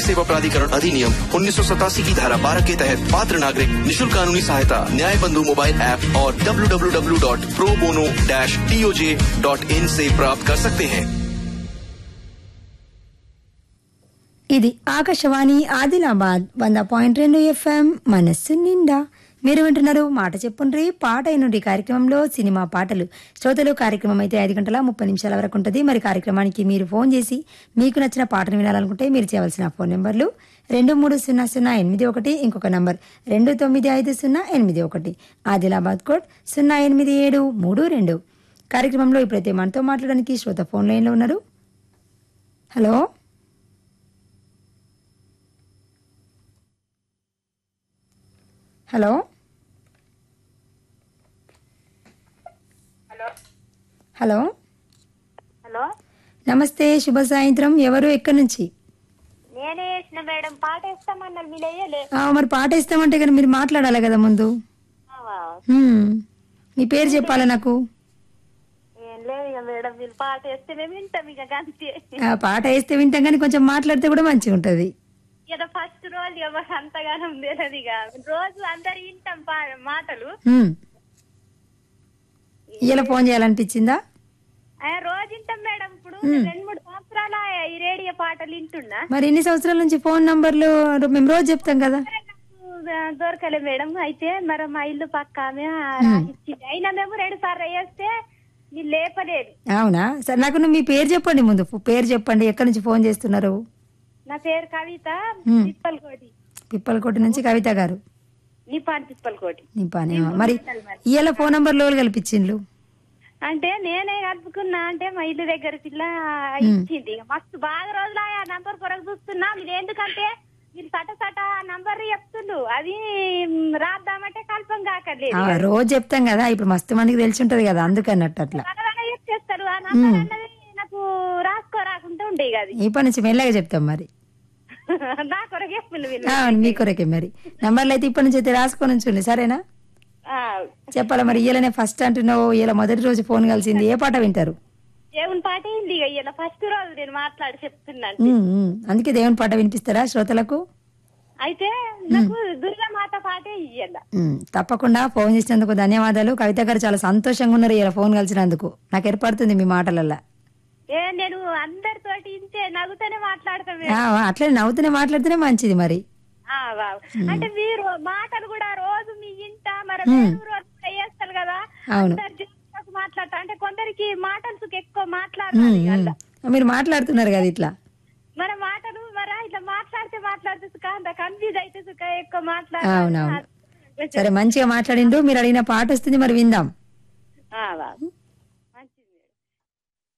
सेवा प्राधिकरण अधिनियम उन्नीस की धारा 12 के तहत पात्र नागरिक निशुल्क कानूनी सहायता न्याय बंधु मोबाइल ऐप और www.probono-toj.in से प्राप्त कर सकते हैं ఇది ఆకాశవాణి ఆదిలాబాద్ వంద పాయింట్ రెండు ఎఫ్ఎం మనస్సు నిండా మీరు వింటున్నారు మాట చెప్పుండ్రి పాట అయినుండి కార్యక్రమంలో సినిమా పాటలు శ్రోతలు కార్యక్రమం అయితే ఐదు గంటల ముప్పై నిమిషాల వరకు ఉంటుంది మరి కార్యక్రమానికి మీరు ఫోన్ చేసి మీకు నచ్చిన పాటను వినాలనుకుంటే మీరు చేయవలసిన ఫోన్ నెంబర్లు రెండు మూడు సున్నా సున్నా ఎనిమిది ఒకటి ఇంకొక నంబర్ రెండు తొమ్మిది ఐదు సున్నా ఎనిమిది ఒకటి ఆదిలాబాద్ కోడ్ సున్నా ఎనిమిది ఏడు మూడు రెండు కార్యక్రమంలో ఇప్పుడైతే మనతో మాట్లాడడానికి శ్రోత ఫోన్ లైన్లో ఉన్నారు హలో హలో హలో హలో నమస్తే శుభ సాయంత్రం ఎవరు ఎక్కడి నుంచి నేనే వేసిన మేడం పాట వేస్తామన్నారు మీరు వేయలే ఆ, మరి పాట ఇస్తామంటే కానీ మీరు మాట్లాడాలి కదా ముందు ఆవా. హ్మ్. మీ పేరు చెప్పాలా నాకు ఏం లేదు ఇక మేడం మీరు పాట వేస్తే మేము వింటాం ఇక అంతే ఆ పాట వేస్తే వింటాం కానీ కొంచెం మాట్లాడితే కూడా మంచిగా ఉంటది ఏదో ఫస్ట్ రోజు ఎవరు అంతగానం తెలియదు ఇక రోజు అందరు వింటాం పా- మాటలు హ్మ్. ఇలా ఫోన్ చేయాలనిపించిందా ఆ, రోజు వింటాం మేడం ఇప్పుడు రెండు మూడు సంవత్సరాల ఈ రేడియో పాటలు వింటున్నా మరి ఎన్ని సంవత్సరాల నుంచి ఫోన్ నంబర్లు మేము రోజు చెప్తాం కదా నాకు ఆ, దొరకలే మేడం అయితే మరి మా ఇల్లు పక్క ఆమె రాసిచ్చింది అయినా మేము రెండు సార్లు వేస్తే మీరు లేపలేదు అవునా సరే నాకు నువ్వు మీ పేరు చెప్పండి ముందు పేరు చెప్పండి ఎక్కడి నుంచి ఫోన్ చేస్తున్నారు నా పేరు కవిత మ్. తిప్పలకోటి పిప్పలకోట నుంచి కవిత గారు నిపాన్ తిప్పలకోటి నీ పని మరి ఇవాళ ఫోన్ నంబర్ లో కల్పించిండ్లు అంటే నేనే కలుపుకున్నా అంటే మా ఇల్లు దగ్గర పిల్ల ఇచ్చింది ఇక మస్తు బాగా రోజులు ఆ నంబర్ కొరకు చూస్తున్నా మీరు ఎందుకంటే మీరు సట సట ఆ నంబర్ చెప్తుండు అది మ్, రాద్దామంటే కల్పం కాకర్లేదు ఆ, రోజు చెప్తాం కదా ఇప్పుడు మస్తు మందికి తెలిసి ఉంటది కదా అందుకన్నట్టు అట్లా అనగానే చెప్పేస్తారు ఆ నంబర్ అన్నది నాకు రాసుకోరాకుంటే ఉండే ఇక అది ఈ పని నుంచి మెల్లగా చెప్తాం మరి నా కొరకు చెప్పిండు వీళ్ళు ఆ, మీ కొరకే మరి నంబర్లు అయితే ఇప్పటి నుంచి అయితే రాసుకొని ఉంచండి సరేనా ఆ, చెప్పాలా మరి ఇయ్యలనే ఫస్ట్ అంటున్నావు ఇలా మొదటి రోజు ఫోన్ కలిసింది ఏ పాట వింటారు దేవుని పాట ఏంది ఇక ఇలా ఫస్ట్ రోజు నేను మాట్లాడి చెప్తున్నాను ఉమ్, ఉమ్. అందుకే దేవుని పాట వినిపిస్తారా శ్రోతలకు అయితే నాకు దుర్గామాత పాటే ఇయ్యాల ఉమ్, తప్పకుండా ఫోన్ చేసినందుకు ధన్యవాదాలు కవిత గారు చాలా సంతోషంగా ఉన్నారు ఇలా ఫోన్ కలిసినందుకు నాకు ఏర్పడుతుంది మీ మాటలల్లా ఏ నేను అందరితోటి ఇంతే నవ్వుతూనే మాట్లాడతాను ఆ, అట్లనే నవ్వుతూనే మాట్లాడితేనే మంచిది మరి ఆ, వావ్. అంటే మీరు మాటలు కూడా రోజు మీ ఇంట మరి వేరు రోజు కూడా చేస్తారు కదా అవును. అందరు జనాలకు మాట్లాడతా అంటే కొందరికి మాటలు సుఖ ఎక్కువ మాట్లాడాలి అలా మీరు మాట్లాడుతున్నారు కదా ఇట్లా మన మాటలు మరి ఇట్లా మాట్లాడితే మాట్లాడితే సుఖ అంత కన్ఫ్యూజ్ అయితే సుఖ ఎక్కువ అవునవును. మాట్లాడాలి సరే మంచిగా మాట్లాడిండు మీరు అడిగిన పాట వస్తుంది మరి విందాం ఆ, వావ్.